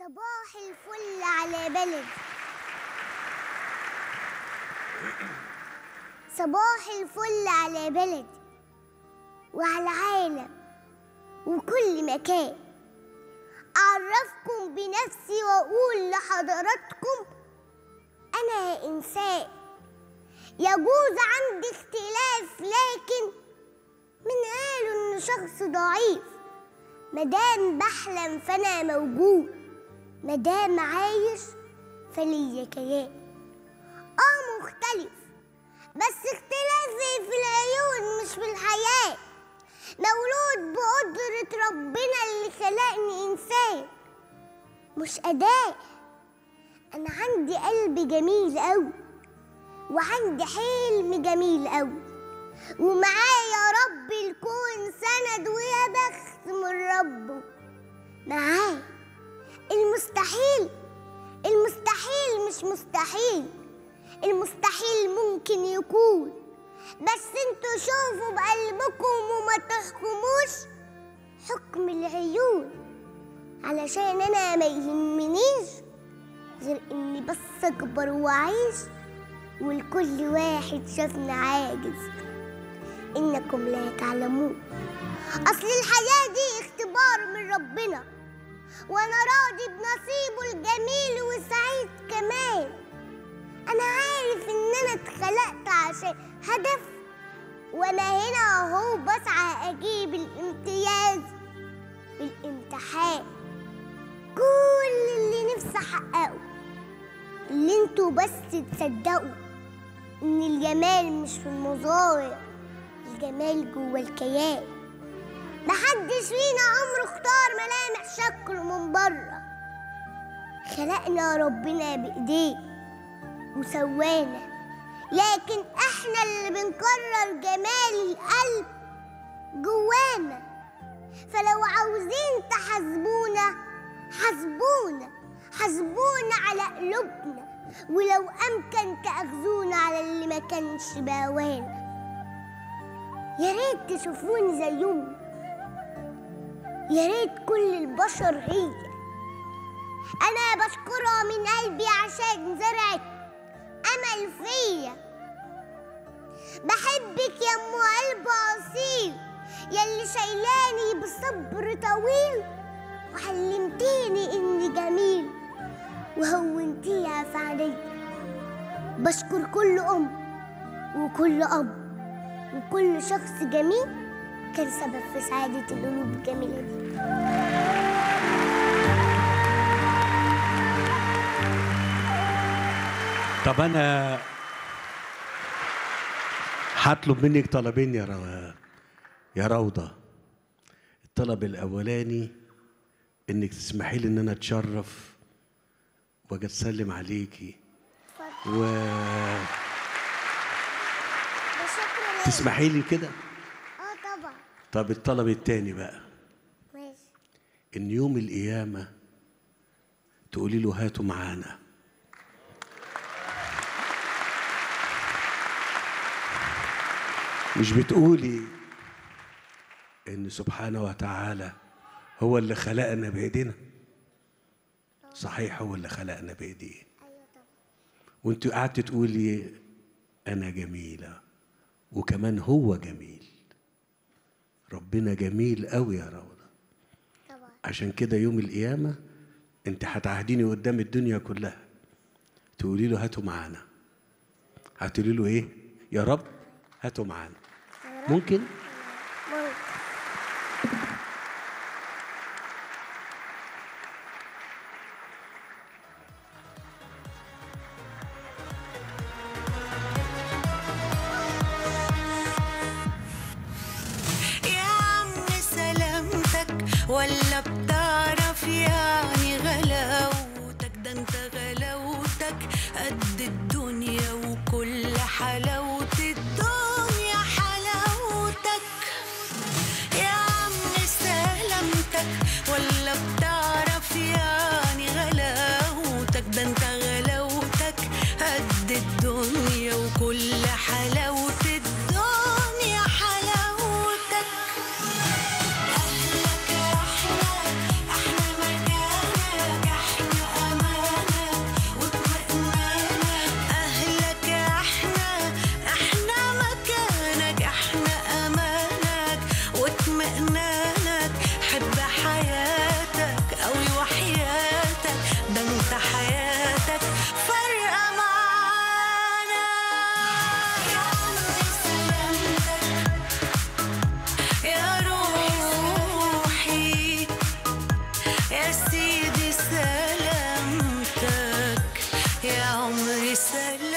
صباح الفل على بلد صباح الفل على بلد وعلى العالم وكل مكان أعرفكم بنفسي وأقول لحضراتكم أنا إنسان يجوز عندي اختلاف لكن من قالوا إن شخص ضعيف مدام بحلم فأنا موجود مدام عايش فليا كيان اه مختلف بس اختلافي في العيون مش في الحياة مولود بقدرة ربنا اللي خلقني إنسان مش أداة أنا عندي قلب جميل أوي وعندي حلم جميل أوي ومعايا رب الكون سند ويا بخت من ربه معاه المستحيل المستحيل مش مستحيل المستحيل ممكن يكون بس انتوا شوفوا بقلبكم وما تحكموش حكم العيون علشان انا ما يهمنيش غير اني بس اكبر واعيش والكل واحد شافني عاجز انكم لا تعلمون اصل الحياه دي اختبار من ربنا وانا راضي بنصيبه الجميل وسعيد كمان انا عارف ان انا اتخلقت عشان هدف وانا هنا اهو بسعى اجيب الامتياز في الامتحان كل اللي نفسي احققه اللي انتوا بس تصدقوا ان الجمال مش في المظاهر الجمال جوه الكيان محدش فينا عمره اختار ملامح شكله من بره خلقنا ربنا بايديه وسوانا لكن احنا اللي بنكرر جمال القلب جوانا فلو عاوزين تحاسبونا حاسبونا حاسبونا على قلوبنا ولو امكن تاخذونا على اللي ما كانش بهوانا يا ريت تشوفوني زيهم يا ريت كل البشر هي انا بشكرها من قلبي عشان زرعت امل فيا بحبك يا ام قلب اصيل يلي شايلاني بصبر طويل وعلمتيني اني جميل وهونتيها في عينيا بشكر كل ام وكل اب وكل شخص جميل كان سبب في سعادة القلوب الجميلة دي طب انا هطلب منك طلبين يا رو... يا روضة الطلب الاولاني انك تسمحي لي ان انا اتشرف واجي اسلم عليكي و ده شكرا ليك. تسمحي لي كده اه طبعا طب الطلب التاني بقى ماشي ان يوم القيامه تقولي له هاتوا معانا مش بتقولي ان سبحانه وتعالى هو اللي خلقنا بايدينا صحيح هو اللي خلقنا بايديه ايوه طبعا وانت قعدت تقولي انا جميله وكمان هو جميل ربنا جميل قوي يا روضه طبعا عشان كده يوم القيامة انت هتعهديني قدام الدنيا كلها تقولي له هاتوا معانا هتقولي له ايه يا رب هاتوا معانا ممكن ممكن يا عم سلامتك ولا بتعرف يعني غلاوتك ده انت غلاوتك قد الدنيا وكل حلاوة الدنيا حلاوتك واطمئنانك حب حياتك قوي وحياتك ده انت حياتك فارقة معانا يا عمري سلامتك يا روحي يا سيدي سلامتك يا عمري سلامتك